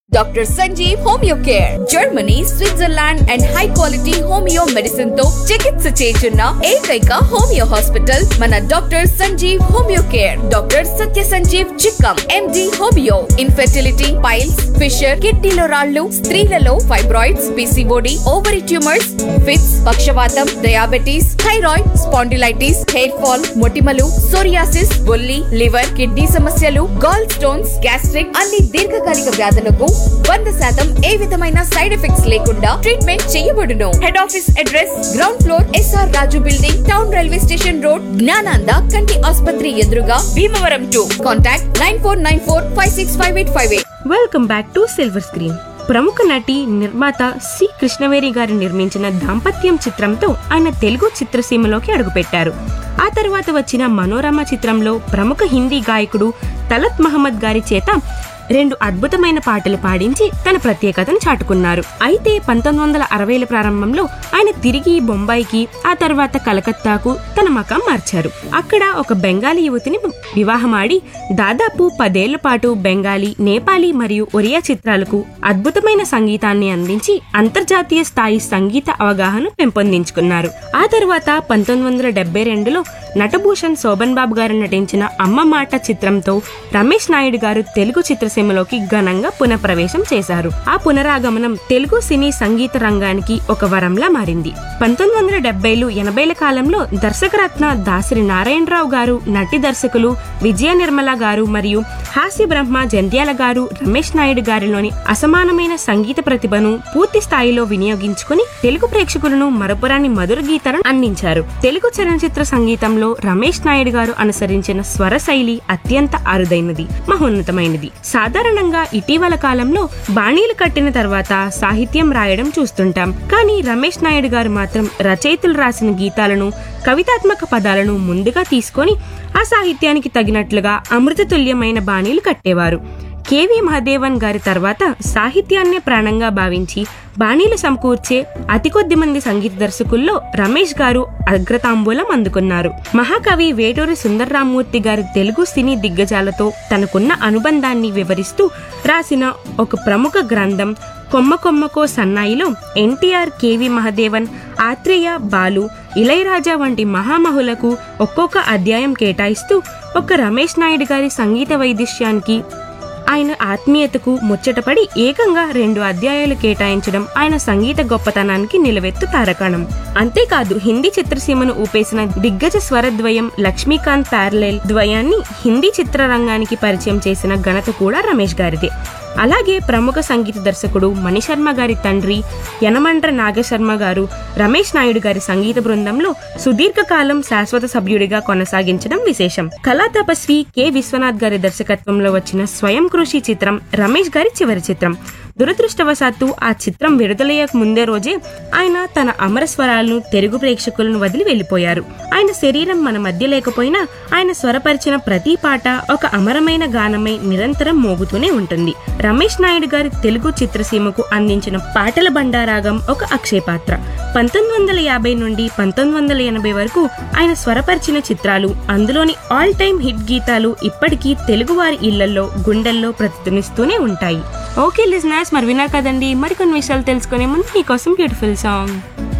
doctor Sanjeev homeo care Germany Switzerland and high quality homeo medicine తో చికిత్స చేస్తున్న ఏకైక హోమియో హాస్పిటల్ మన doctor Sanjeev homeo care doctor Satya Sanjeev Chikkam MD homeo infertility piles fissure కిడ్నీలో రాళ్లు స్త్రీలలో fibroids PCOD ovary tumours fits పక్షవాతం diabetes thyroid spondylitis hair fall మొటిమలు సోరియాసిస్ బొల్లి లివర్ కిడ్నీ సమస్యలు గాల్ స్టోన్స్ గ్యాస్ట్రిక్ అన్ని దీర్ఘకాలిక వ్యాధులకు వంద శాతం ఏ విధమైన సైడ్ ఎఫెక్ట్స్ లేకుండా ట్రీట్మెంట్ చేయబడును head office address ground floor SR Raju building town railway station road Gnananda కంటి ఆసుపత్రి ఎదురుగా Bhimavaram two contact nine four nine four five six five eight five eight welcome back to silver screen ప్రముఖ నటి నిర్మాత C Krishnaveni గారు నిర్మించిన దాంపత్యం చిత్రంతో ఆయన తెలుగు చిత్రసీమలోకి అడుగుపెట్టారు ఆ తర్వాత వచ్చిన మనోరమ చిత్రంలో ప్రముఖ హిందీ గాయకుడు తలత్ మహమ్మద్ గారి చేత రెండు అద్భుతమైన పాటలు పాడించి తన ప్రత్యేకతను చాటుకున్నారు అయితే పంతొమ్మిది వందల అరవైల ప్రారంభంలో ఆయన తిరిగి బొంబాయికి ఆ తర్వాత కలకత్తాకు తన మకాం మార్చారు అక్కడ ఒక బెంగాలీ యువతిని వివాహమాడి దాదాపు పదేళ్ల పాటు బెంగాలీ నేపాలీ మరియు ఒరియా చిత్రాలకు అద్భుతమైన సంగీతాన్ని అందించి అంతర్జాతీయ స్థాయి సంగీత అవగాహన పెంపొందించుకున్నారు ఆ తర్వాత పంతొమ్మిది వందల డెబ్బై రెండులో నటభూషణ్ శోభన్ బాబు గారు నటించిన అమ్మ మాట చిత్రంతో రమేష్ నాయుడు గారు తెలుగు చిత్రసీమలోకి ఘనంగా పునఃప్రవేశం చేశారు ఆ పునరాగమనం తెలుగు సినీ సంగీత రంగానికి ఒక వరంలా మారింది పంతొమ్మిది వందల డెబ్బైలు ఎనభైల కాలంలో దర్శకరత్న దాసరి నారాయణరావు గారు నటి దర్శకులు విజయ నిర్మల గారు మరియు హాస్య బ్రహ్మ జంధ్యాల గారు రమేష్ నాయుడు గారిలోని అసమానమైన సంగీత ప్రతిభను పూర్తి స్థాయిలో వినియోగించుకుని తెలుగు ప్రేక్షకులను మరపురాని మధుర గీతాలను అందించారు తెలుగు చలనచిత్ర సంగీతంలో రమేష్ నాయుడు గారు అనుసరించిన స్వర శైలి అత్యంత అరుదైనది మహోన్నతమైనది సాధారణంగా ఇటీవల కాలంలో బాణీలు కట్టిన తర్వాత సాహిత్యం రాయడం చూస్తుంటాం కానీ రమేష్ నాయుడు గారు మాత్రం రచయితలు రాసిన గీతాలను కవితాత్మక పదాలను ముందుగా తీసుకొని ఆ సాహిత్యానికి తగినట్లుగా అమృతతుల్యమైన బాణీలు కట్టేవారు కేవి మహదేవన్ గారి తర్వాత సాహిత్యాన్నే ప్రాణంగా భావించి బాణీలు సమకూర్చే అతి కొద్ది మంది సంగీత దర్శకుల్లో రమేష్ గారు అగ్రతాంబూలం అందుకున్నారు మహాకవి వేటూరి సుందర్రామూర్తి గారి తెలుగు సినీ దిగ్గజాలతో తనకున్న అనుబంధాన్ని వివరిస్తూ రాసిన ఒక ప్రముఖ గ్రంథం కొమ్మ కొమ్మకో సన్నాయిలో ఎన్టీఆర్ కేవి మహదేవన్ ఆత్రేయ బాలు ఇళయరాజా వంటి మహామహులకు ఒక్కొక్క అధ్యాయం కేటాయిస్తూ ఒక రమేష్ నాయుడు గారి సంగీత వైదుష్యానికి ఆయన ఆత్మీయతకు ముచ్చటపడి ఏకంగా రెండు అధ్యాయాలు కేటాయించడం ఆయన సంగీత గొప్పతనానికి నిలవెత్తు తారకాణం అంతేకాదు హిందీ చిత్రసీమను ఊపేసిన దిగ్గజ స్వరద్వయం లక్ష్మీకాంత్ ప్యారలెల్ ద్వయాన్ని హిందీ చిత్రరంగానికి పరిచయం చేసిన ఘనత కూడా రమేష్ గారిదే అలాగే ప్రముఖ సంగీత దర్శకుడు మణిశర్మ గారి తండ్రి యనమండ్ర నాగశర్మ గారు రమేష్ నాయుడు గారి సంగీత బృందంలో సుదీర్ఘకాలం శాశ్వత సభ్యుడిగా కొనసాగించడం విశేషం కళా తపస్వి కె విశ్వనాథ్ గారి దర్శకత్వంలో వచ్చిన స్వయం కృషి చిత్రం రమేష్ గారి చివరి చిత్రం దురదృష్టవశాత్తు ఆ చిత్రం విడుదలయ్యక ముందే రోజే ఆయన తన అమర స్వరాలను తెలుగు ప్రేక్షకులను వదిలి వెళ్లిపోయారు ఆయన శరీరం మన మధ్య లేకపోయినా ఆయన స్వరపరిచిన ప్రతి పాట ఒక అమరమైన గానమై నిరంతరం మోగుతూనే ఉంటుంది రమేష్ నాయుడు గారి తెలుగు చిత్రసీమకు అందించిన పాటల బండారాగం ఒక అక్షయపాత్ర పంతొమ్మిది వందల యాభై నుండి పంతొమ్మిది వందల ఎనభై వరకు ఆయన స్వరపరిచిన చిత్రాలు అందులోని ఆల్ టైమ్ హిట్ గీతాలు ఇప్పటికీ తెలుగువారి ఇళ్లలో గుండెల్లో ప్రతిధ్వనిస్తూనే ఉంటాయి ఓకే లిజనర్స్ మరి విన్నారు కదండి మరికొన్ని విషయాలు తెలుసుకునే ముందు మీకోసం బ్యూటిఫుల్ సాంగ్